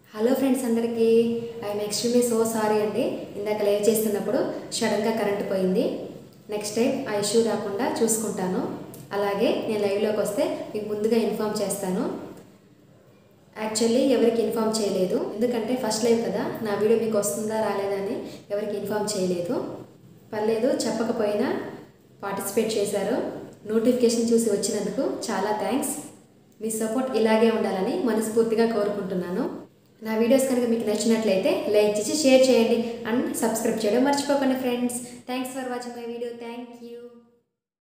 hello friends అందరికీ I'm extremely so sorry అండి ఇందాక లేవ్ చేస్తున్నప్పుడు సడన్గా కరెంట్ పోయింది నెక్స్ట్ టైం ఆ ఇష్యూ రాకుండా చూసుకుంటాను అలాగే నేను లైవ్లోకి వస్తే మీకు ముందుగా ఇన్ఫామ్ చేస్తాను యాక్చువల్లీ ఎవరికి ఇన్ఫామ్ చేయలేదు ఎందుకంటే ఫస్ట్ లైవ్ కదా నా వీడియో మీకు వస్తుందా రాలేదా అని ఎవరికి ఇన్ఫామ్ చేయలేదు పర్లేదు చెప్పకపోయినా పార్టిసిపేట్ చేశారు నోటిఫికేషన్ చూసి వచ్చినందుకు చాలా థ్యాంక్స్ మీ సపోర్ట్ ఇలాగే ఉండాలని మనస్ఫూర్తిగా కోరుకుంటున్నాను నా వీడియోస్ కనుక మీకు నచ్చినట్లయితే లైక్ చేసి షేర్ చేయండి అండ్ సబ్స్క్రైబ్ చేయడం మర్చిపోకండి friends thanks for watching my video thank you